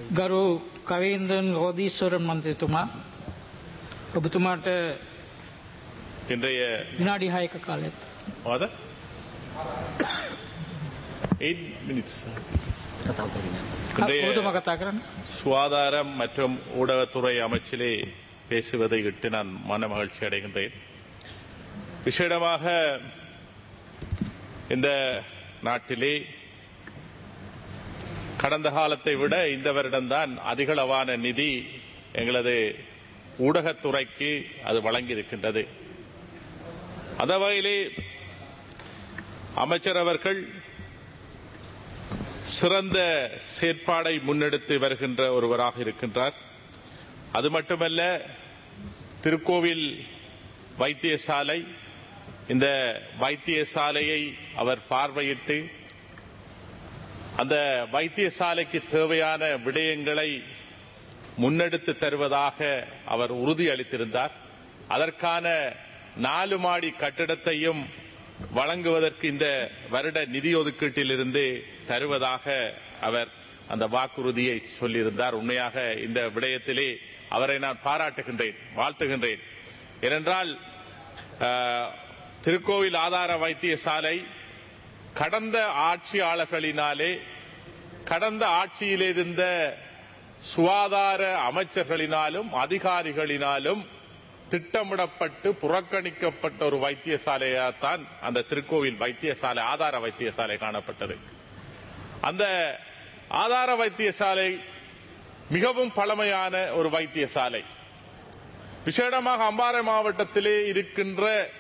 ගරු කවීන්දන් රෝධීස්වරන් මන්ත්‍රතුමා ඔබතුමාට இன்றைய විනාඩි හයක කාලෙත්. மாத எயிட் மினிட்ஸ் இன்றைய ඔබතුම කතා කරන්න. சுகாதாரம் மற்றும் ஊடகத்துறை அமைச்சிலே பேசுவதை இட்டு நான் மன மகிழ்ச்சி அடைகின்றேன் விசேடமாக இந்த நாட்டிலே கடந்த காலத்தை விட இந்த வருடம்தான் அதிகளவான நிதி எங்களது ஊடகத்துறைக்கு அது வழங்கியிருக்கின்றது அந்த வகையிலே அமைச்சர் அவர்கள் சிறந்த செயற்பாடை முன்னெடுத்து வருகின்ற ஒருவராக இருக்கின்றார் அது மட்டுமல்ல திருக்கோவில் வைத்தியசாலை இந்த வைத்தியசாலையை அவர் பார்வையிட்டு அந்த வைத்தியசாலைக்கு தேவையான விடயங்களை முன்னெடுத்து தருவதாக அவர் உறுதியளித்திருந்தார் அதற்கான நாலு மாடி கட்டிடத்தையும் வழங்குவதற்கு இந்த வருட நிதி ஒதுக்கீட்டிலிருந்து தருவதாக அவர் அந்த வாக்குறுதியை சொல்லியிருந்தார் உண்மையாக இந்த விடயத்திலே அவரை நான் பாராட்டுகின்றேன் வாழ்த்துகின்றேன் ஏனென்றால் அஹ், திருக்கோவில் ஆதார வைத்தியசாலை கடந்த ஆட்சியாளர்களினாலே கடந்த ஆட்சியில் இருந்த சுகாதார அமைச்சர்களினாலும் அதிகாரிகளினாலும் திட்டமிடப்பட்டு புறக்கணிக்கப்பட்ட ஒரு வைத்தியசாலையாகத்தான் அந்த திருக்கோவில் வைத்தியசாலை ஆதார வைத்தியசாலை காணப்பட்டது அந்த ஆதார வைத்தியசாலை மிகவும் பழமையான ஒரு வைத்தியசாலை விசேடமாக அம்பாறை மாவட்டத்திலே இருக்கின்ற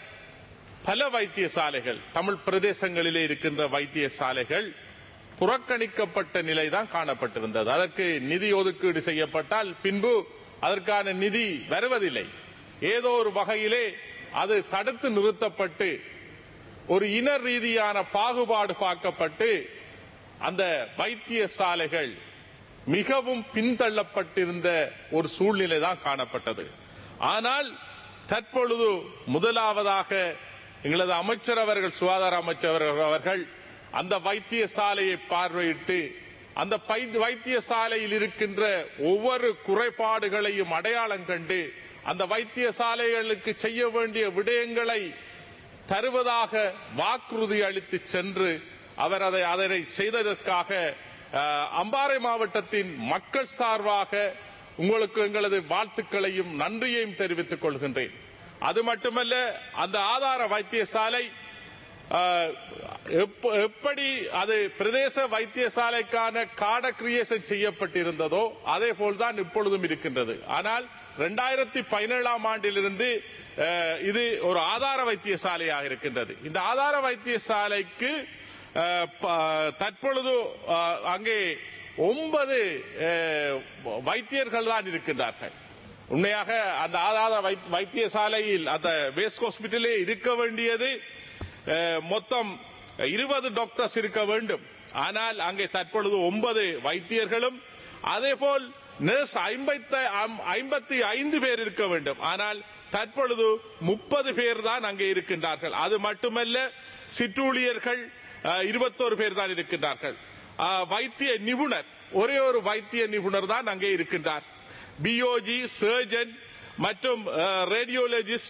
பல வைத்தியசாலைகள் தமிழ் பிரதேசங்களிலே இருக்கின்ற வைத்தியசாலைகள் புறக்கணிக்கப்பட்ட நிலைதான் காணப்பட்டிருந்தது அதற்கு நிதி ஒதுக்கீடு செய்யப்பட்டால் பின்பு அதற்கான நிதி வருவதில்லை ஏதோ ஒரு வகையிலே அது தடுத்து நிறுத்தப்பட்டு ஒரு இன ரீதியான பாகுபாடு பார்க்கப்பட்டு அந்த வைத்தியசாலைகள் மிகவும் பின்தள்ளப்பட்டிருந்த ஒரு சூழ்நிலை தான் காணப்பட்டது ஆனால் தற்பொழுது முதலாவதாக எங்களது அமைச்சர் அவர்கள் சுகாதார அமைச்சர் அவர்கள் அந்த வைத்தியசாலையை பார்வையிட்டு அந்த பை- வைத்தியசாலையில் இருக்கின்ற ஒவ்வொரு குறைபாடுகளையும் அடையாளம் கண்டு அந்த வைத்தியசாலைகளுக்கு செய்ய வேண்டிய விடயங்களை தருவதாக வாக்குறுதி அளித்து சென்று அவர் அதை அதனை செய்ததற்காக அஹ், அம்பாறை மாவட்டத்தின் மக்கள் சார்பாக உங்களுக்கு எங்களது வாழ்த்துக்களையும் நன்றியையும் தெரிவித்துக் கொள்கின்றேன் அது மட்டுமல்ல அந்த ஆதார வைத்தியசாலை அஹ், எப்ப- எப்படி அது பிரதேச வைத்தியசாலைக்கான காட கிரியேஷன் செய்யப்பட்டிருந்ததோ அதே போல்தான் இப்பொழுதும் இருக்கின்றது ஆனால் இரண்டாயிரத்தி பதினேழாம் ஆண்டிலிருந்து அஹ், இது ஒரு ஆதார வைத்தியசாலையாக இருக்கின்றது இந்த ஆதார வைத்தியசாலைக்கு அஹ், ப- தற்பொழுது அஹ், அங்கே ஒன்பது அஹ், வைத்தியர்கள் தான் இருக்கின்றார்கள் உண்மையாக அந்த ஆதார வைத்- வைத்தியசாலையில் அந்த வேஸ்ட் ஹாஸ்பிட்டலே இருக்க வேண்டியது அஹ், மொத்தம் இருபது டாக்டர்ஸ் இருக்க வேண்டும் ஆனால் அங்கே தற்பொழுது ஒன்பது வைத்தியர்களும் அதேபோல் நர்ஸ் ஐம்பத்தி ஐந்து பேர் இருக்க வேண்டும் ஆனால் தற்பொழுது முப்பது பேர் தான் அங்கே இருக்கின்றார்கள் அது மட்டுமல்ல சிற்றூழியர்கள் இருபத்தோரு பேர் தான் இருக்கின்றார்கள் அஹ், வைத்திய நிபுணர் ஒரே ஒரு வைத்திய நிபுணர் தான் அங்கே இருக்கின்றார் பிஓஜி சர்ஜன் மற்றும் ரேடியோலஜிஸ்ட்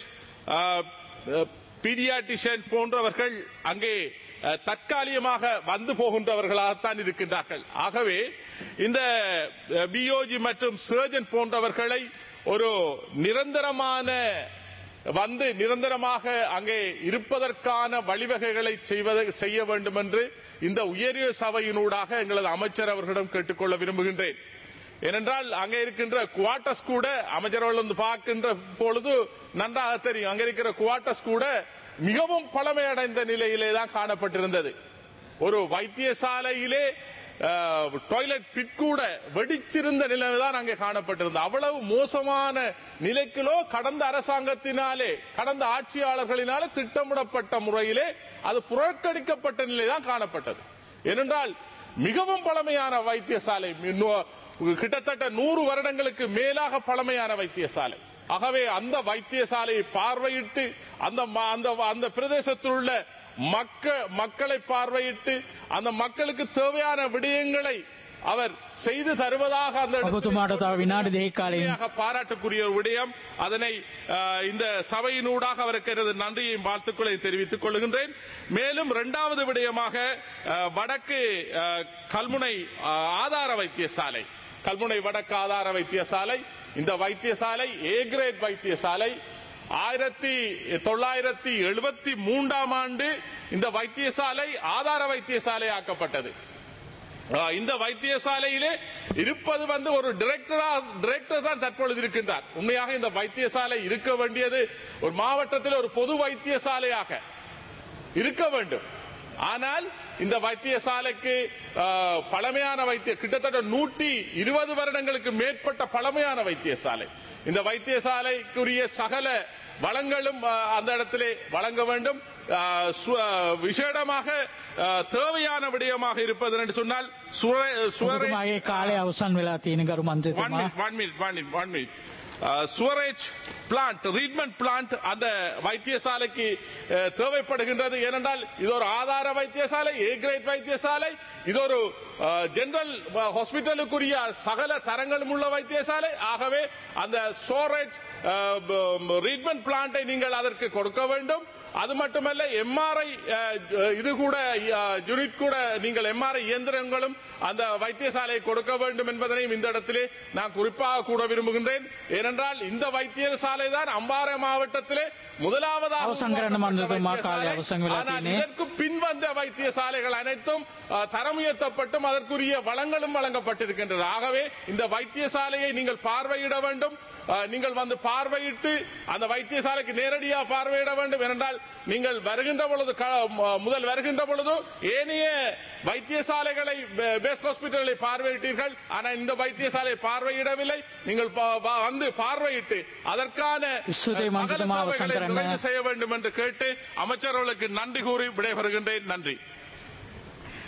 பீடியாட்டிஷியன் போன்றவர்கள் அங்கே அஹ், தற்காலிகமாக வந்து போகின்றவர்களாகத்தான் இருக்கின்றார்கள் ஆகவே இந்த பிஓஜி மற்றும் சர்ஜன் போன்றவர்களை ஒரு நிரந்தரமான வந்து நிரந்தரமாக அங்கே இருப்பதற்கான வழிவகைகளை செய்வதை செய்ய வேண்டும் என்று இந்த உயரிய சபையினூடாக எங்களது அமைச்சர் அவர்களிடம் கேட்டுக்கொள்ள விரும்புகின்றேன் ஏனென்றால் அங்கே இருக்கின்ற குவார்டர்ஸ் கூட அமைச்சர்கள் வந்து பார்க்கின்ற பொழுது நன்றாக தெரியும் அங்க இருக்கிற குவார்டர்ஸ் கூட மிகவும் பழமையடைந்த நிலையிலே தான் காணப்பட்டிருந்தது ஒரு வைத்தியசாலையிலே டாய்லெட் பிட் கூட வெடிச்சிருந்த நிலைதான் அங்கே காணப்பட்டிருந்தது அவ்வளவு மோசமான நிலைக்கிலோ கடந்த அரசாங்கத்தினாலே கடந்த ஆட்சியாளர்களினாலே திட்டமிடப்பட்ட முறையிலே அது புறக்கணிக்கப்பட்ட நிலைதான் காணப்பட்டது ஏனென்றால் மிகவும் பழமையான வைத்தியசாலை இன்னும் கிட்டத்தட்ட நூறு வருடங்களுக்கு மேலாக பழமையான வைத்தியசாலை ஆகவே அந்த வைத்தியசாலையை பார்வையிட்டு அந்த ம- அந்த அந்த பிரதேசத்தில் உள்ள மக்க மக்களை பார்வையிட்டு அந்த மக்களுக்கு தேவையான விடயங்களை அவர் செய்து தருவதாக அந்த இடத்திலே ඔබතුමාට තව විනාඩි දෙකක් කාලයෙන් உண்மையாக பாராட்டுக்குரிய ஒரு விடயம் அதனை அஹ், இந்த சபையினூடாக அவருக்கு எனது நன்றியையும் வாழ்த்துக்களையும் தெரிவித்துக் கொள்கின்றேன் மேலும் இரண்டாவது விடயமாக அஹ், வடக்கு அஹ், கல்முனை அஹ், ஆதார வைத்தியசாலை கல்முனை வடக்கு ஆதார வைத்தியசாலை இந்த வைத்தியசாலை ஏ கிரேட் வைத்தியசாலை ஆயிரத்தி தொள்ளாயிரத்தி எழுபத்தி மூன்றாம் ஆண்டு இந்த வைத்தியசாலை ஆதார வைத்தியசாலை ஆக்கப்பட்டது ஆஹ் இந்த வைத்தியசாலையிலே இருப்பது வந்து ஒரு டிரெக்டரா டிரெக்டர் தான் தற்பொழுது இருக்கின்றார் உண்மையாக இந்த வைத்தியசாலை இருக்க வேண்டியது ஒரு மாவட்டத்தில் ஒரு பொது வைத்தியசாலையாக இருக்க வேண்டும் ஆனால் இந்த வைத்தியசாலைக்கு ஆஹ், பழமையான வைத்திய கிட்டத்தட்ட நூற்றி இருபது வருடங்களுக்கு மேற்பட்ட பழமையான வைத்தியசாலை இந்த வைத்தியசாலைக்குரிய சகல வளங்களும் ஆஹ், அந்த இடத்திலே வழங்க வேண்டும் ஆஹ், சு- ஆஹ், விசேடமாக ஆஹ், தேவையான விடயமாக இருப்பது என்று சொன்னால் சுவரே- சுவரே ඔබතුමාගේ කාලය අවසන් වෙලා තියෙන ගරු One මන්ත්‍රතුමා minute, one minute, one minute, one minute. Sewerage plant treatment plant அந்த வைத்தியசாலைக்கு அஹ், தேவைப்படுகின்றது ஏனென்றால் இது ஒரு ஆதார வைத்தியசாலை ஏ கிரேட் வைத்தியசாலை இது ஒரு ஜெனரல் ஹாஸ்பிட்டலுக்குரிய சகல தரங்களும் உள்ள வைத்தியசாலை ஆகவே அந்த ஸ்டோரேஜ் ட்ரீட்மெண்ட் பிளான்ட்டை நீங்கள் அதற்கு கொடுக்க வேண்டும் அது மட்டுமல்ல எம்ஆர்ஐ இது கூட யூனிட் கூட நீங்கள் எம்ஆர்ஐ இயந்திரங்களும் அந்த வைத்தியசாலை கொடுக்க வேண்டும் என்பதனையும் இந்த இடத்திலே நான் குறிப்பாக கூட விரும்புகின்றேன் ஏனென்றால் இந்த வைத்தியசாலை தான் அம்பாறை மாவட்டத்திலே முதலாவதாக அவசரம் கரண உருவாக்கப்பட்ட மன்றத்துமா வைத்தியசாலை. காலை அவசரம் விழா ஆனால் தீனே. இதற்கு பின் வந்த வைத்தியசாலைகள் அனைத்தும் அஹ், தரம் உயர்த்தப்பட்டும் அதற்குரிய வளங்களும் வழங்கப்பட்டிருக்கின்றன ஆகவே இந்த வைத்தியசாலையை நீங்கள் பார்வையிட வேண்டும் அஹ், நீங்கள் வந்து பார்வையிட்டு அந்த வைத்தியசாலைக்கு நேரடியாக பார்வையிட வேண்டும் ஏனென்றால் நீங்கள் வருகின்ற பொழுது க- ம- முதல் வருகின்ற பொழுது ஏனைய வைத்தியசாலைகளை பே- பேஸ் ஹாஸ்பிட்டலை பார்வையிட்டீர்கள் ஆனால் இந்த வைத்தியசாலை பார்வையிடவில்லை நீங்கள் பா- பா- வந்து பார்வையிட்டு அதற்கான விஸ்வதை சகல மந்திரமா தேவைகளை அவசரம் நிறைவு செய்ய வேண்டும் என்று கேட்டு அமைச்சர்களுக்கு நன்றி கூறி விடைபெறுகின்றேன் நன்றி